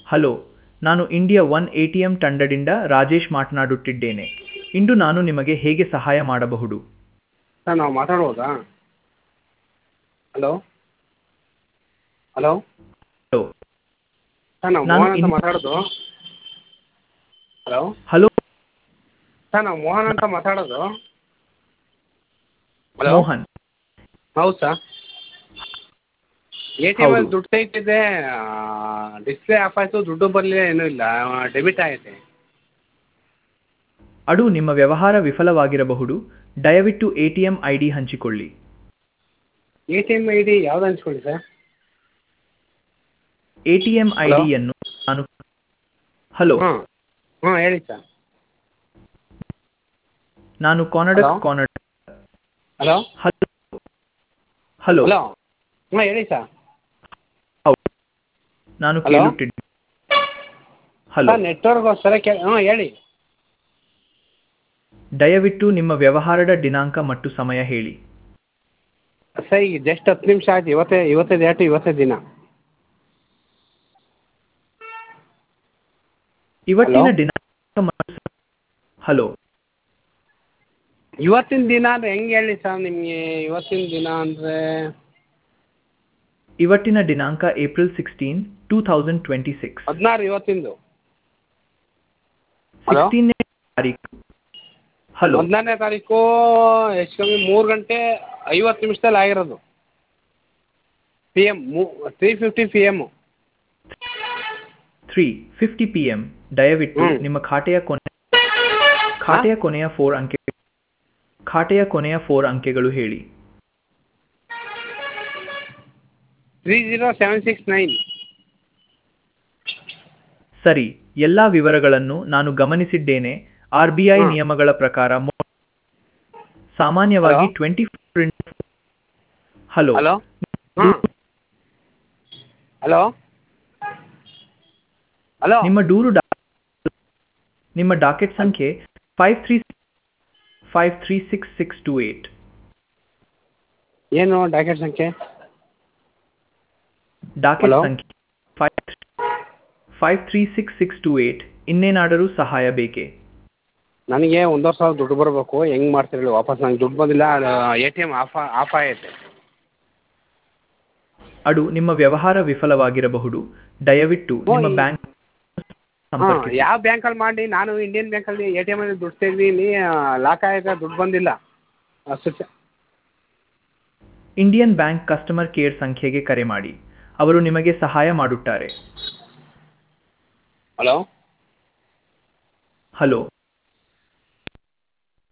Hello ನಾನು India one A T M ತಂಡದಿಂದ ರಾಜೇಶ್ ಮಾತನಾಡುತ್ತಿದ್ದೇನೆ ಇಂದು ನಾನು ನಿಮಗೆ ಹೇಗೆ ಸಹಾಯ ಮಾಡಬಹುದು ಸರ್ ನಾವು ಮಾತಾಡ್ಬೋದಾ ಹಲೋ ಹಲೋ ಹಲೋ ಸರ್ ನಾವು ನಾನು ಮೋಹನ್ ಅಂತ ಇನ್- ಮಾತಾಡೋದು ಹಲೋ ಹಲೋ ಸರ್ ನಾವು ಮೋಹನ್ ಅಂತ ಮಾತಾಡೋದು ಹಲೋ ಮೋಹನ್ ಹೌದು ಸರ್ ಎ ಟಿ ಹೌದು. ಎಮಲ್ಲಿ ದುಡ್ಡು ತೆಗಿತಿದ್ದೆ ಡಿಸ್ಪ್ಲೇ ಆಫ್ ಆಯಿತು ದುಡ್ಡು ಬರಲಿಲ್ಲ ಏನೂ ಇಲ್ಲ ಡೆಬಿಟ್ ಆಗೈತೆ ಅದು ನಿಮ್ಮ ವ್ಯವಹಾರ ವಿಫಲವಾಗಿರಬಹುದು ದಯವಿಟ್ಟು A T M I D ಹಂಚಿಕೊಳ್ಳಿ A T M I D ಯಾವ್ದು ಹಂಚ್ಕೊಳ್ಳಿ sir A T M I Hello? ಡಿಯನ್ನು ನಾನು ಹಲೋ ಹಾಂ ಹಾಂ ಹೇಳಿ ಸರ್ ನಾನು Kannada Hello? Kannada hello hello hello hello ಹಾಂ ಹೇಳಿ ಸರ್ ನಾನು Hello? ಕೇಳುತ್ತಿದ್ದೆ ಹಲೋ ಸರ್ ನೆಟ್ವರ್ಕ್ಗೋಸ್ಕರ ಕೇ ಹಾಂ ಹೇಳಿ ದಯವಿಟ್ಟು ನಿಮ್ಮ ವ್ಯವಹಾರದ ದಿನಾಂಕ ಮತ್ತು ಸಮಯ ಹೇಳಿ ಸರ್ ಈಗ ಜಸ್ಟ್ ಹತ್ತು ನಿಮಿಷ ಆಯ್ತು ಇವತ್ತೇ ಇವತ್ತೇ ಡೇಟು ಇವತ್ತೇ ದಿನ ಇವತ್ತಿನ Hello? ದಿನಾಂಕ ಮತ್ತು ಸ- ಹಲೋ ಇವತ್ತಿನ ದಿನ ಅಂದರೆ ಹೆಂಗೆ ಹೇಳಿ ಸರ್ ನಿಮಗೆ ಇವತ್ತಿನ ದಿನ ಅಂದರೆ ಇವತ್ತಿನ ದಿನಾಂಕ April sixteen two thousand twenty six ಹದಿನಾರು ಇವತ್ತಿಂದು Hello? ಸಿಕ್ಸ್ಟೀನ್ನೇ ತಾರೀಕು ಹಲೋ ಹದಿನಾರನೇ ತಾರೀಕು ಹೆಚ್ಚು ಕಮ್ಮಿ ಮೂರು ಗಂಟೆ ಐವತ್ತು ನಿಮಿಷದಲ್ಲಿ ಆಗಿರೋದು ಪಿ ಎಮ್ ಮೂ three fifty P M three fifty P M ದಯವಿಟ್ಟು ಹ್ಮ್. ನಿಮ್ಮ ಖಾತೆಯ ಕೊನೆ ಖಾತೆಯ ಕೊನೆಯ ಫೋರ್ ಅಂಕೆ ಖಾತೆಯ ಕೊನೆಯ ಫೋರ್ ಅಂಕೆಗಳು ಹೇಳಿ three zero seven six nine ಸರಿ ಎಲ್ಲಾ ವಿವರಗಳನ್ನು ನಾನು ಗಮನಿಸಿದ್ದೇನೆ ಆರ್ ಬಿ ಐ ಹಾ. ನಿಯಮಗಳ ಪ್ರಕಾರ ಮೊ- ಸಾಮಾನ್ಯವಾಗಿ Hello? ಟ್ವೆಂಟಿ ಹಲೋ ಹಲೋ ಹಾಂ ಹಲೋ ಹಲೋ ನಿಮ್ಮ ದೂರು ಡಾ- ನಿಮ್ಮ ಡಾಕೆಟ್ ಸಂಖ್ಯೆ five three five three six six two eight ಏನು ಡಾಕೆಟ್ ಸಂಖ್ಯೆ ಡಾಕೆಟ್ Hello? ಸಂಖ್ಯೆ five five three six six two eight ಇನ್ನೇನಾದರೂ ಸಹಾಯ ಬೇಕೇ ನನಗೆ ಒಂದೂವರೆ ಸಾವಿರ ದುಡ್ಡು ಬರಬೇಕು ಹೆಂಗೆ ಮಾಡ್ತೀರಿ ಹೇಳಿ ವಾಪಸ್ ನಂಗೆ ದುಡ್ಡು ಬಂದಿಲ್ಲ A T M off off ಆಗೈತೆ ಅದು ನಿಮ್ಮ ವ್ಯವಹಾರ ವಿಫಲವಾಗಿರಬಹುದು ದಯವಿಟ್ಟು ಓ, ನಿಮ್ಮ ಈ- ಬ್ಯಾಂಕ್ ಹಾಂ ಸಂಪರ್ಕಿಸಿ ಯಾವ ಬ್ಯಾಂಕಲ್ಲಿ ಮಾಡಿ ನಾನು ಇಂಡಿಯನ್ ಬ್ಯಾಂಕಲ್ಲಿ ಎ ಟಿ ಎಮಲ್ಲಿ ದುಡ್ಡು ತೆಗ್ದೀನಿ ಲಾಕ್ ಆಗೈತೆ ದುಡ್ಡು ಬಂದಿಲ್ಲ switch Indian bank customer care ಸಂಖ್ಯೆಗೆ ಕರೆ ಮಾಡಿ ಅವರು ನಿಮಗೆ ಸಹಾಯ ಮಾಡುತ್ತಾರೆ ಹಲೋ ಹಲೋ